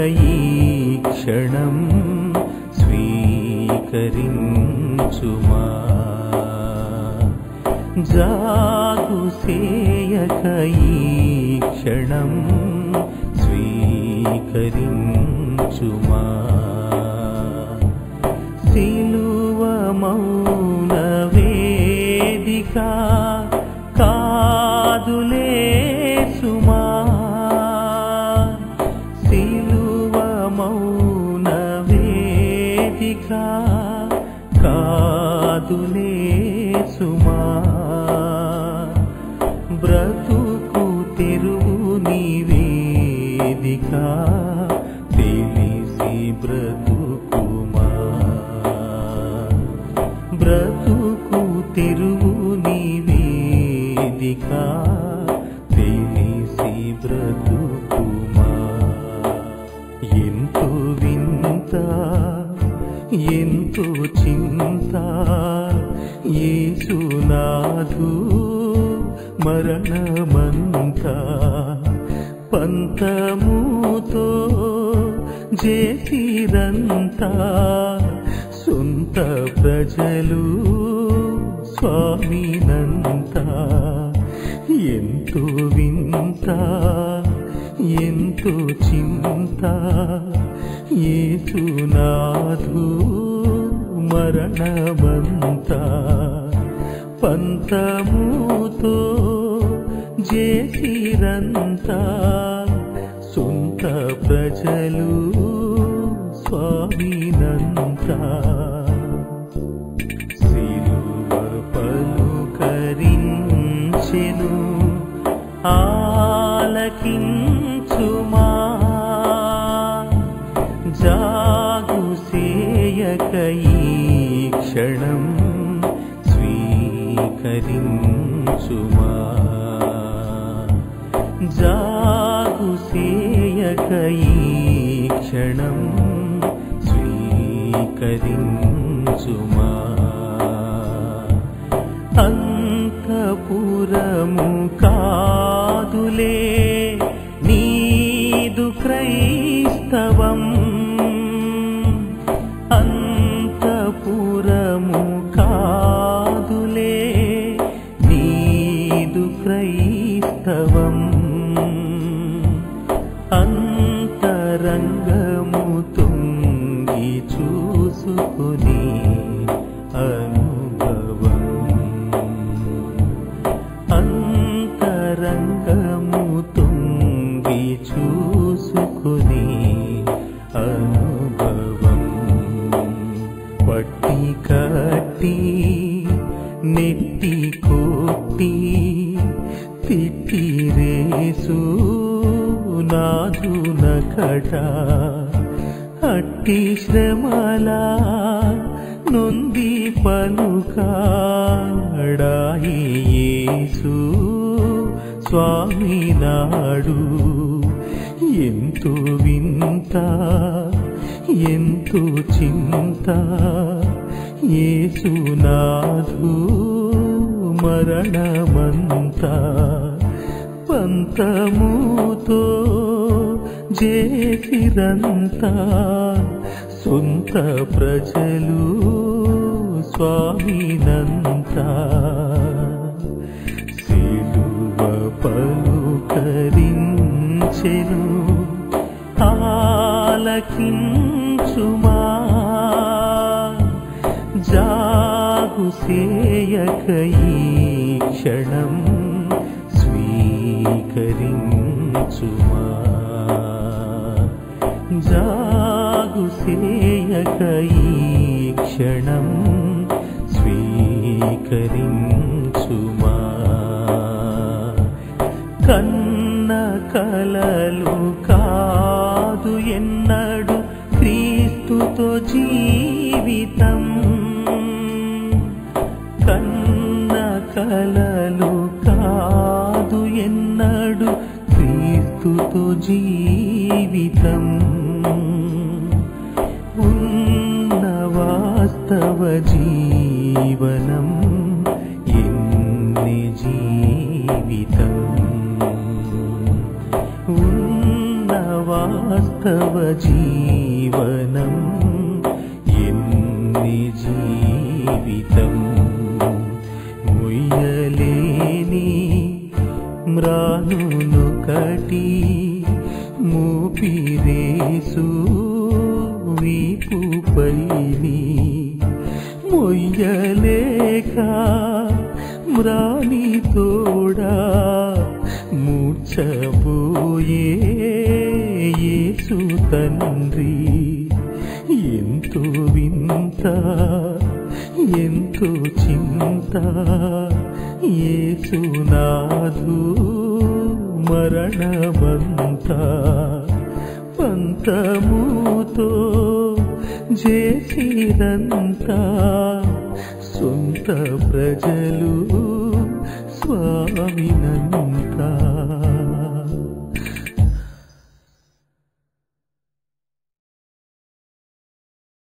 ఈ క్షణం స్వీకరించుమా జాగు సేయక ఈ క్షణం స్వీకరించుమా సిలువ మౌన వేదిక కాదులే సుమా సిలువ మౌన వేదిక కాదులే సుమా బ్రతుకు తెరువు నివేదిక తెలిసి బ్రతుకుమా బ్రతుకు తెరువు నివేదిక తెలిసి బ్రతుకుమా ఎంతో వింత ఎంతో చింత ఏసునాథు మరణమంతా పంతముతో చేసిరంతా సొంత ప్రజలు స్వామినంతా ఎంతో వింత ఎంతో చింత ఏసునాథు మరణమంతా పంతముతో చేసిరంతా సొంత ప్రజలు స్వామినంతా సిలువ పలుకరించెను ఆలకించుమా జాగు సేయక ఈ క్షణం స్వీకరించుమా జాగు సేయక ఈ క్షణం స్వీకరించుమా అంతపురము కాదులే నీదు క్రైస్తవం అంతపురము కాదులే నీదు క్రైస్తవం అంతరంగము తుంగి చూసుకుని అనుభవం అంతరంగము తుంగి చూసుకుని అనుభవం పట్టి కట్టి నెట్టి కొట్టి తిట్టిరేసు నాదున కట అట్టి శ్రమలా నొంది పలుకాడాయి యేసు స్వామి నాడు ఎంతో వింత ఎంతో చింత ఏసునాథు మరణమంతా పంతముతో చేసిరంతా సొంత ప్రజలు స్వామినంతా సిలువ పలుకరించెను ఆలకించుమా జాగు సేయక ఈ క్షణం స్వీకరించుమా జాగు సేయక ఈ క్షణం స్వీకరించుమా కన్న కలలు కాదు ఎన్నడు క్రీస్తుతో జీవితం కన్న కలలు కాదు ఎన్నడు క్రీస్తుతో జీవితం ఉన్న వాస్తవ జీవనం ఎన్ని జీవితం ఉన్న వాస్తవ వాస్తవ జీవనం ఎన్ని జీవితం ముయ్యలేని మ్రానును కటి మూపిరేసు వీపుపైని మొయ్యలేక మ్రాని తోడా మూర్చబోయే యేసు తండ్రి ఎంతో వింత ఎంతో చింత యేసునాథు మరణమంత పంతముతో చేసిదంతా సొంత ప్రజలు స్వామినంతా